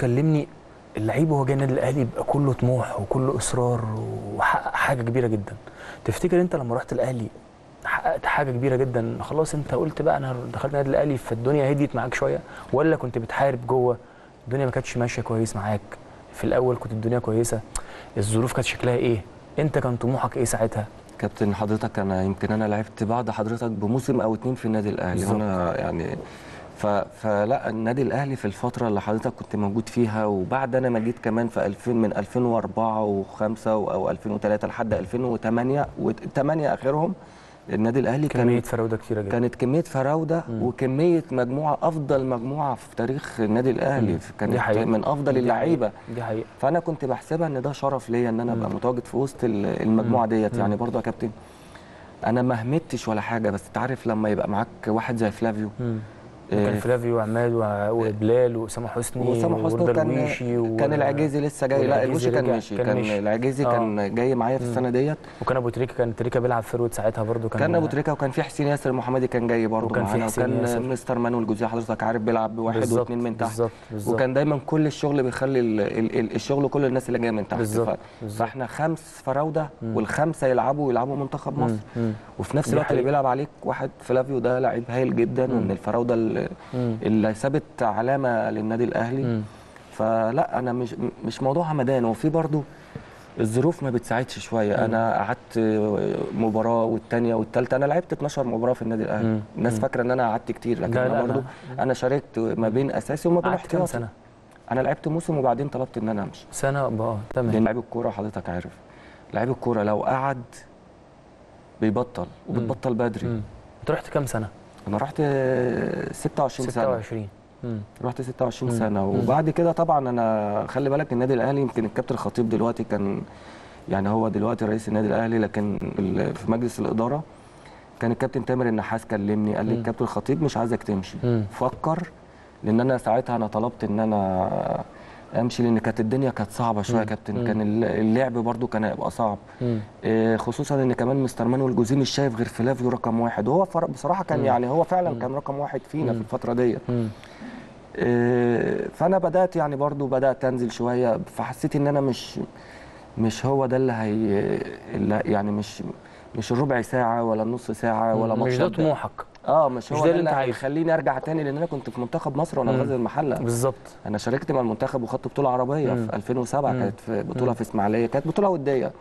كلمني اللعيب وهو جاي النادي الاهلي يبقى كله طموح وكله اصرار وحقق حاجه كبيره جدا تفتكر انت لما رحت الاهلي حققت حاجه كبيره جدا خلاص انت قلت بقى انا دخلت النادي الاهلي فالدنيا هديت معاك شويه ولا كنت بتحارب جوه الدنيا ما كانتش ماشيه كويس معاك في الاول كنت الدنيا كويسه الظروف كانت شكلها ايه انت كان طموحك ايه ساعتها كابتن حضرتك انا يمكن انا لعبت بعد حضرتك بموسم او اتنين في النادي الاهلي بالظبط. وانا يعني ف... فلا النادي الاهلي في الفتره اللي حضرتك كنت موجود فيها وبعد انا ما جيت كمان في 2000 من 2004 و5 او 2003 لحد 2008 و8 اخرهم النادي الاهلي كميه كان فراوده كتيره جدا كانت كميه فراوده وكميه مجموعه افضل مجموعه في تاريخ النادي الاهلي دي كانت حقيقة. من افضل دي اللعيبه حقيقة. دي حقيقه فانا كنت بحسبها ان ده شرف ليا ان انا ابقى متواجد في وسط ال- المجموعه ديت يعني برضو يا كابتن انا ما همتش ولا حاجه بس انت عارف لما يبقى معاك واحد زي فلافيو مم. إيه. وكان فلافيو وعماد وع- وبلال واسامه حسني واسامه حسني وورده كان الويشي و- كان العجيزي لسه جاي لا والعجيزي الوشي كان رجع- مشي كان كان مشي. العجيزي آه. كان جاي معايا في السنه ديت وكان ابو تريكه كان تريكه بيلعب فيرود ساعتها برضو كان كان ابو تريكه وكان في حسين ياسر المحمدي كان جاي برضه وكان في معانا حسين وكان ياسر. مستر مانويل جوزيه حضرتك عارف بيلعب بواحد بالظبط، واثنين من تحت بالظبط بالظبط وكان دايما كل الشغل بيخلي ال- ال- ال- الشغل كل الناس اللي جايه من تحت بالظبط، ف- بالظبط. فاحنا خمس فراوده والخمسه يلعبوا ويلعبوا منتخب مصر مم. وفي نفس دي الوقت اللي حقيقة. بيلعب عليك واحد فلافيو ده لعيب هايل جدا ومن الفراوده اللي, اللي سابت علامه للنادي الاهلي مم. فلا انا مش مش موضوع همدان وفي برضو الظروف ما بتساعدش شويه انا قعدت مباراه والثانيه والثالثه انا لعبت 12 مباراه في النادي الاهلي مم. الناس مم. فاكره ان انا قعدت كتير لكن لا، انا لا، برضو لا. انا شاركت ما بين اساسي وما بين قعدت كام احتياطي سنه انا لعبت موسم وبعدين طلبت ان انا امشي سنه اه تمام لان لعيب الكوره حضرتك عارف لعيب الكوره لو قعد بيبطل وبتبطل بدري مم. انت رحت كام سنه انا رحت 26 سنه 26 مم. رحت 26 مم. سنه مم. وبعد كده طبعا انا خلي بالك النادي الاهلي يمكن الكابتن الخطيب دلوقتي كان يعني هو دلوقتي رئيس النادي الاهلي لكن ال- في مجلس الاداره كان الكابتن تامر النحاس كلمني قال لي الكابتن الخطيب مش عايزك تمشي مم. فكر لان انا ساعتها انا طلبت ان انا امشي لان كانت الدنيا كانت صعبه شويه يا كابتن كان الل- اللعب برده كان هيبقى صعب مم. إيه، خصوصا ان كمان مستر مانويل جوزيه مش شايف غير فلافيو رقم واحد وهو فر- بصراحه كان يعني هو فعلا كان رقم واحد فينا في الفتره ديت مم. إيه، فانا بدات يعني برضو بدات انزل شويه فحسيت ان انا مش مش هو ده اللي هي اللي يعني مش مش الربع ساعه ولا النص ساعه ولا مش ماتش ده أبدأ. طموحك اه مش مش هو ده ده اللي اللي أنت عايزه. هيخليني ارجع تاني لان انا كنت في منتخب مصر وانا في غزل المحله بالظبط انا شاركت مع المنتخب وخدت بطوله عربيه مم. في 2007 مم. كانت في بطوله في اسماعيليه كانت بطوله وديه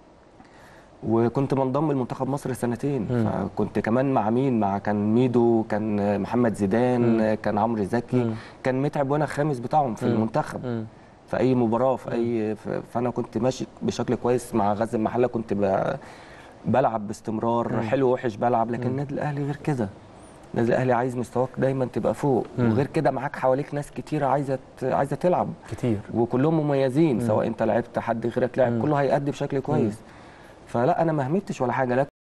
وكنت منضم لمنتخب مصر سنتين مم. فكنت كمان مع مين مع كان ميدو كان محمد زيدان كان عمرو زكي مم. كان متعب وانا الخامس بتاعهم في مم. المنتخب مم. في اي مباراه في اي ف- فانا كنت ماشي بشكل كويس مع غزل المحله كنت ب- بلعب باستمرار حلو وحش بلعب لكن النادي الاهلي غير كده النادي الاهلي عايز مستواك دايما تبقى فوق مم. وغير كده معاك حواليك ناس كتيره عايزه ت- عايزه تلعب كتير وكلهم مميزين سواء انت لعبت حد غيرك لعب كله هيأدي بشكل كويس فلا انا ما همتش ولا حاجه لكن